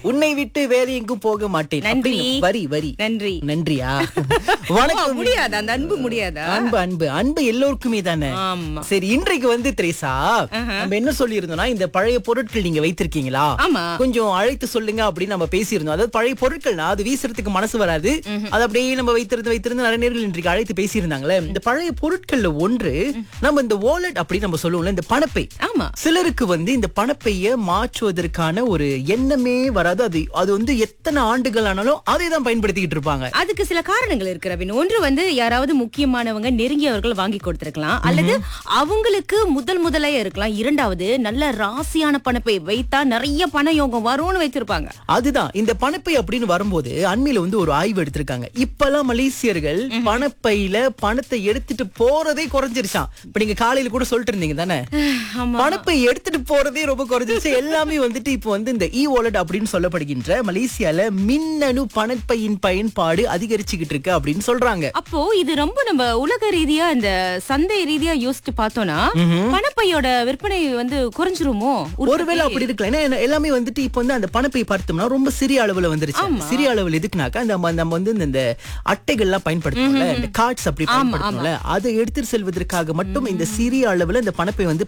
உன்னை விட்டு வேற எங்கும் போக மாட்டேன் நன்றி. அப்படின்னு வரி வரி நன்றி நன்றியா ஓ, வணக்கம் முடியாதா அந்த அன்பு முடியாதா அன்பு அன்பு அன்பு எல்லோருக்குமே தானே ஆமா சரி இன்றைக்கு வந்து திரேசா நம்ம என்ன சொல்லியிருந்தோம்னா இந்த பழைய பொருட்கள் நீங்க வைத்திருக்கீங்களா ஆமா கொஞ்சம் அழைத்து சொல்லுங்க அப்படின்னு நம்ம பேசியிருந்தோம் அதாவது பழைய பொருட்கள்னா அது வீசுறதுக்கு மனசு வராது அது அப்படியே நம்ம வைத்திருந்து வைத்திருந்து நிறைய நேர்கள் இன்றைக்கு அழைத்து பேசியிருந்தாங்களே இந்த பழைய பொருட்கள்ல ஒன்று நம்ம இந்த வாலெட் அப்படி நம்ம சொல்லுவோம்ல இந்த பணப்பை ஆமா சிலருக்கு வந்து இந்த பணப்பைய மாற்றுவதற்கான ஒரு எண்ணமே வராது அது அது வந்து எத்தனை ஆண்டுகள் ஆனாலும் அதை தான் பயன்படுத்திக்கிட்டு இருப்பாங்க அதுக்கு சில காரணங்கள் இருக்கு ரவின் ஒன்று வந்து யாராவது முக்கியமானவங்க நெருங்கியவர்கள் வாங்கி கொடுத்திருக்கலாம் அல்லது அவங்களுக்கு முதல் முதலே இருக்கலாம் இரண்டாவது நல்ல ராசியான பணப்பை வைத்தா நிறைய பண யோகம் வரும்னு வைத்திருப்பாங்க அதுதான் இந்த பணப்பை அப்படின்னு வரும்போது அண்மையில வந்து ஒரு ஆய்வு எடுத்திருக்காங்க இப்பெல்லாம் மலேசியர்கள் பணப்பையில பணத்தை எடுத்துட்டு போறதே குறைஞ்சிருச்சாம் இப்ப நீங்க காலையில கூட சொல்லிட்டு இருந்தீங்க தானே ஆமா பணப்பை எடுத்துட்டு போறதே ரொம்ப குறைஞ்சிருச்சு எல்லாமே வந்துட்டு இப்போ வந்து இந்த இ வாலெட் அப்படின்னு சொல்லப்படுகின்ற மலேசியால மின்னணு பணப்பையின் பயன்பாடு அதிகரிச்சுக்கிட்டு இருக்கு அப்படின்னு சொல்றாங்க அப்போ இது ரொம்ப நம்ம உலக ரீதியா இந்த சந்தை ரீதியா யோசிச்சு பார்த்தோம்னா பணப்பையோட விற்பனை வந்து குறைஞ்சிருமோ உற்பத்தி? ஒருவேளை அப்படி இருக்கலாம் ஏன்னா என்ன- எல்லாமே வந்துட்டு இப்போ வந்து அந்த பணப்பை பார்த்தோம்னா ரொம்ப சிறிய அளவுல வந்துருச்சு சிறிய அளவுல எதுக்குனாக்கா நம்ம நம்ம வந்து இந்த- இந்த அட்டைகள்லாம் பயன்படுத்தணும்ல இந்த கார்ட்ஸ் அப்படி பயன்படுத்தணும்ல அதை எடுத்துட்டு செல்வதற்காக மட்டும் இந்த சிறிய அளவுல இந்த பணப்பை வந்து